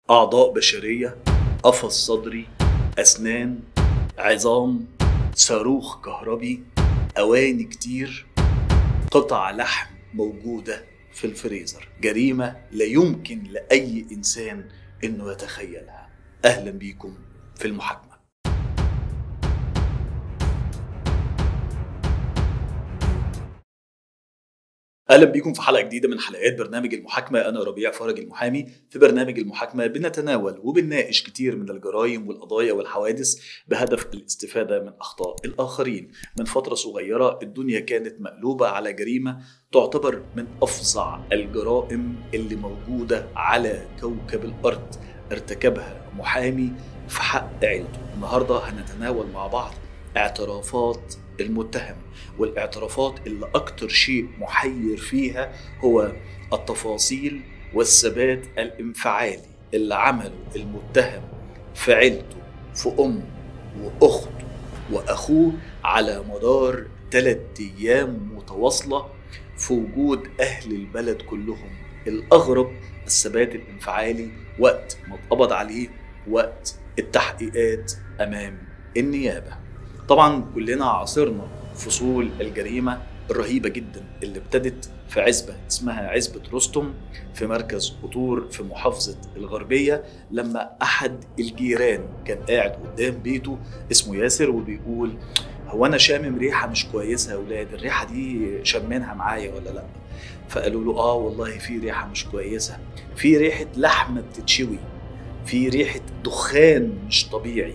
أعضاء بشرية قفص صدري أسنان عظام صاروخ كهربي أواني كتير قطع لحم موجودة في الفريزر جريمة لا يمكن لأي إنسان إنه يتخيلها أهلا بيكم في المحاكمة اهلا بيكم في حلقه جديده من حلقات برنامج المحاكمه انا ربيع فرج المحامي في برنامج المحاكمه بنتناول وبنناقش كتير من الجرائم والقضايا والحوادث بهدف الاستفاده من اخطاء الاخرين من فتره صغيره الدنيا كانت مقلوبه على جريمه تعتبر من افظع الجرائم اللي موجوده على كوكب الارض ارتكبها محامي في حق عيلته النهارده هنتناول مع بعض اعترافات المتهم والاعترافات اللي أكتر شيء محير فيها هو التفاصيل والثبات الانفعالي اللي عمله المتهم في عيلته في أمه وأخته وأخوه على مدار ثلاثة أيام متواصلة في وجود أهل البلد كلهم الأغرب الثبات الانفعالي وقت ما اتقبض عليه وقت التحقيقات أمام النيابة طبعا كلنا عاصرنا فصول الجريمة الرهيبة جدا اللي ابتدت في عزبة اسمها عزبة رستم في مركز قطور في محافظة الغربية لما أحد الجيران كان قاعد قدام بيته اسمه ياسر وبيقول هو أنا شامم ريحة مش كويسة يا ولاد الريحة دي شمينها معايا ولا لأ فقالوا له آه والله في ريحة مش كويسة في ريحة لحمة بتتشوي في ريحة دخان مش طبيعي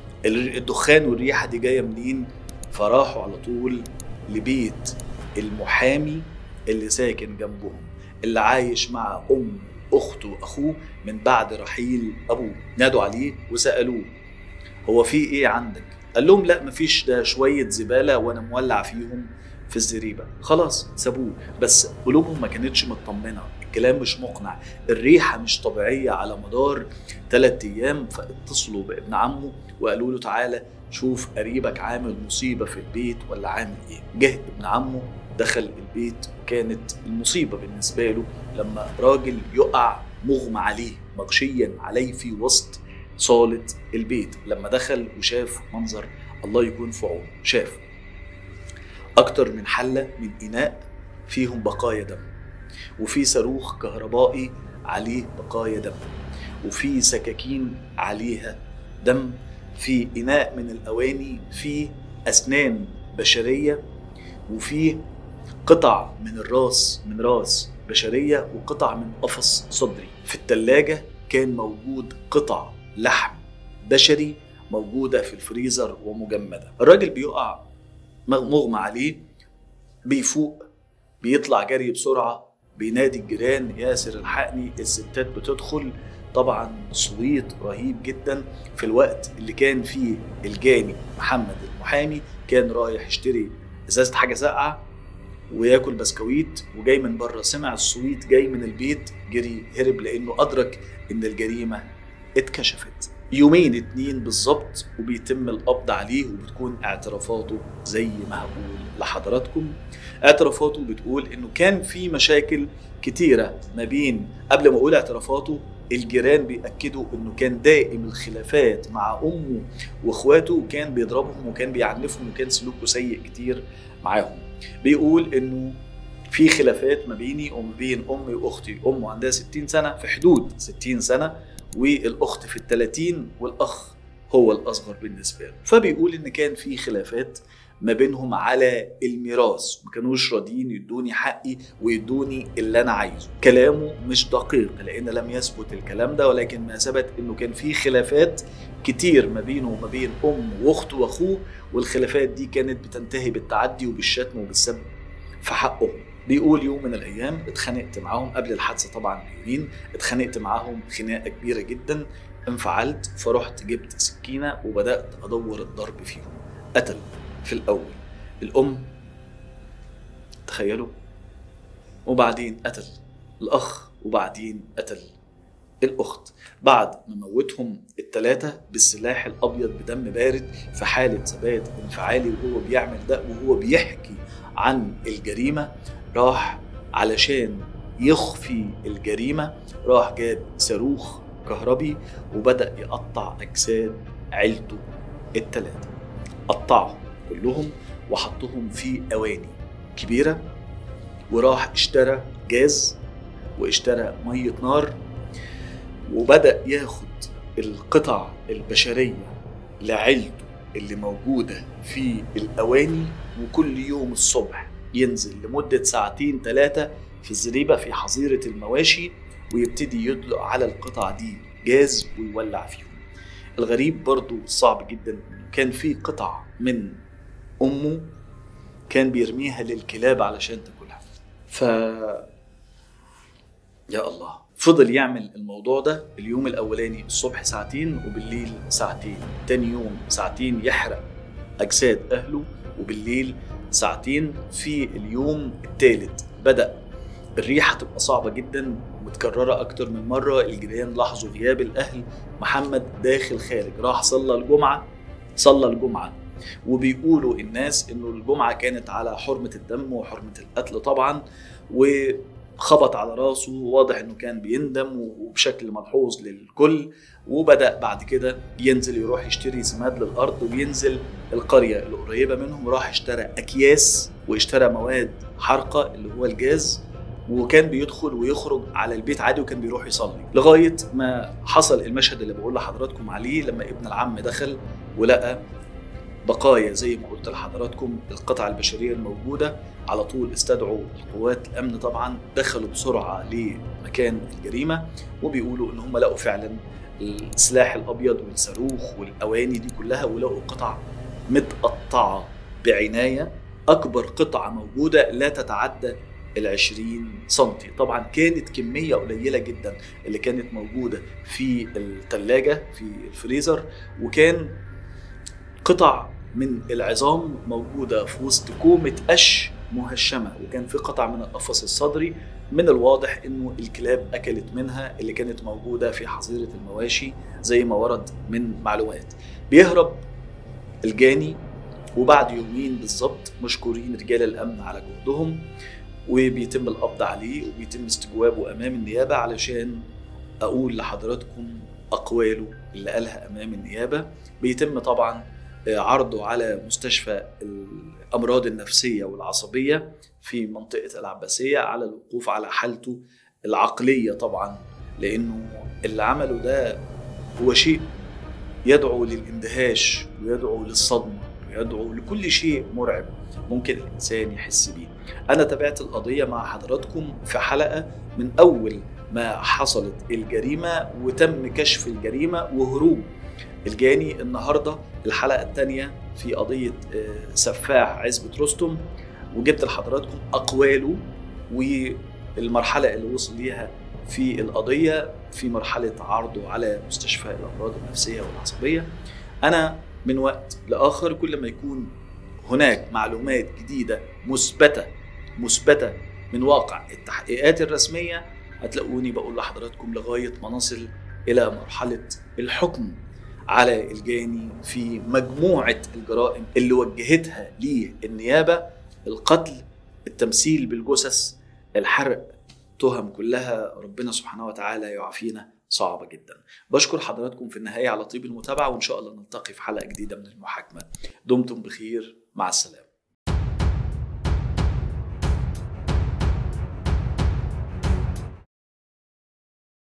الدخان والريحه دي جايه منين فراحوا على طول لبيت المحامي اللي ساكن جنبهم اللي عايش مع ام اخته واخوه من بعد رحيل ابوه نادوا عليه وسالوه هو في ايه عندك قال لهم لا مفيش ده شويه زباله وانا مولع فيهم في الزريبه خلاص سابوه بس قلوبهم ما كانتش مطمنه الكلام مش مقنع الريحه مش طبيعيه على مدار ثلاثة ايام فاتصلوا بابن عمه وقالوا له تعالى شوف قريبك عامل مصيبه في البيت ولا عامل ايه جه ابن عمه دخل البيت وكانت المصيبه بالنسبه له لما راجل يقع مغمى عليه مغشيا عليه في وسط صاله البيت لما دخل وشاف منظر الله يكون في عونه شاف اكتر من حله من اناء فيهم بقايا دم وفي صاروخ كهربائي عليه بقايا دم وفي سكاكين عليها دم في إناء من الأواني في أسنان بشرية وفي قطع من الراس من راس بشرية وقطع من قفص صدري في التلاجة كان موجود قطع لحم بشري موجودة في الفريزر ومجمدة الراجل بيقع مغمى عليه بيفوق بيطلع جري بسرعة بينادي الجيران ياسر الحقني الستات بتدخل طبعا صويت رهيب جدا في الوقت اللي كان فيه الجاني محمد المحامي كان رايح يشتري ازازه حاجه ساقعه وياكل بسكويت وجاي من بره سمع الصويت جاي من البيت جري هرب لانه ادرك ان الجريمه اتكشفت يومين اتنين بالظبط وبيتم القبض عليه وبتكون اعترافاته زي ما هقول لحضراتكم اعترافاته بتقول انه كان في مشاكل كتيره ما بين قبل ما اقول اعترافاته الجيران بيأكدوا انه كان دائم الخلافات مع امه واخواته وكان بيضربهم وكان بيعنفهم وكان سلوكه سيء كتير معاهم بيقول انه في خلافات ما بيني وما بين امي واختي امه عندها 60 سنه في حدود 60 سنه والاخت في ال 30 والاخ هو الاصغر بالنسبه له فبيقول ان كان في خلافات ما بينهم على الميراث ما كانوش راضيين يدوني حقي ويدوني اللي انا عايزه كلامه مش دقيق لان لم يثبت الكلام ده ولكن ما ثبت انه كان في خلافات كتير ما بينه وما بين ام واخته واخوه والخلافات دي كانت بتنتهي بالتعدي وبالشتم وبالسب في حقهم بيقول يوم من الايام اتخانقت معاهم قبل الحادثه طبعا بيومين اتخانقت معاهم خناقه كبيره جدا انفعلت فرحت جبت سكينه وبدات ادور الضرب فيهم قتل في الاول الام تخيلوا وبعدين قتل الاخ وبعدين قتل الاخت بعد ما موتهم الثلاثه بالسلاح الابيض بدم بارد في حاله ثبات انفعالي وهو بيعمل ده وهو بيحكي عن الجريمه راح علشان يخفي الجريمه راح جاب صاروخ كهربي وبدأ يقطع أجساد عيلته التلاتة قطعهم كلهم وحطهم في أواني كبيرة وراح اشترى جاز واشترى مية نار وبدأ ياخد القطع البشرية لعيلته اللي موجودة في الأواني وكل يوم الصبح ينزل لمدة ساعتين ثلاثة في الزريبة في حظيرة المواشي ويبتدي يطلق على القطع دي جاز ويولع فيهم الغريب برضو صعب جدا كان في قطع من أمه كان بيرميها للكلاب علشان تاكلها ف يا الله فضل يعمل الموضوع ده اليوم الاولاني الصبح ساعتين وبالليل ساعتين تاني يوم ساعتين يحرق اجساد اهله وبالليل ساعتين في اليوم الثالث بدا الريحه تبقى صعبه جدا ومتكرره اكتر من مره الجيران لاحظوا غياب الاهل محمد داخل خارج راح صلى الجمعه صلى الجمعه وبيقولوا الناس انه الجمعه كانت على حرمه الدم وحرمه القتل طبعا وخبط على راسه واضح انه كان بيندم وبشكل ملحوظ للكل وبدا بعد كده ينزل يروح يشتري سماد للارض وينزل القريه القريبه منهم راح اشترى اكياس واشترى مواد حارقه اللي هو الجاز وكان بيدخل ويخرج على البيت عادي وكان بيروح يصلي لغايه ما حصل المشهد اللي بقول لحضراتكم عليه لما ابن العم دخل ولقى بقايا زي ما قلت لحضراتكم القطع البشريه الموجوده على طول استدعوا القوات الامن طبعا دخلوا بسرعه لمكان الجريمه وبيقولوا ان هم لقوا فعلا السلاح الابيض والصاروخ والاواني دي كلها ولقوا قطع متقطعه بعنايه اكبر قطعه موجوده لا تتعدى ال 20 سم طبعا كانت كميه قليله جدا اللي كانت موجوده في الثلاجه في الفريزر وكان قطع من العظام موجوده في وسط كومه قش مهشمه وكان في قطع من القفص الصدري من الواضح انه الكلاب اكلت منها اللي كانت موجوده في حظيره المواشي زي ما ورد من معلومات بيهرب الجاني وبعد يومين بالظبط مشكورين رجال الامن على جهدهم وبيتم القبض عليه وبيتم استجوابه امام النيابه علشان اقول لحضراتكم اقواله اللي قالها امام النيابه بيتم طبعا عرضه على مستشفى الامراض النفسيه والعصبيه في منطقه العباسيه على الوقوف على حالته العقليه طبعا لانه اللي عمله ده هو شيء يدعو للاندهاش ويدعو للصدمه ويدعو لكل شيء مرعب ممكن الانسان يحس بيه. انا تابعت القضيه مع حضراتكم في حلقه من اول ما حصلت الجريمه وتم كشف الجريمه وهروب الجاني النهارده الحلقه الثانيه في قضيه سفاح عزبه رستم وجبت لحضراتكم اقواله والمرحله اللي وصل ليها في القضيه في مرحله عرضه على مستشفى الامراض النفسيه والعصبيه انا من وقت لاخر كل ما يكون هناك معلومات جديده مثبته مثبته من واقع التحقيقات الرسميه هتلاقوني بقول لحضراتكم لغايه ما نصل الى مرحله الحكم على الجاني في مجموعه الجرائم اللي وجهتها ليه النيابه القتل التمثيل بالجثث الحرق تهم كلها ربنا سبحانه وتعالى يعافينا صعبة جدا بشكر حضراتكم في النهاية على طيب المتابعة وإن شاء الله نلتقي في حلقة جديدة من المحاكمة دمتم بخير مع السلامة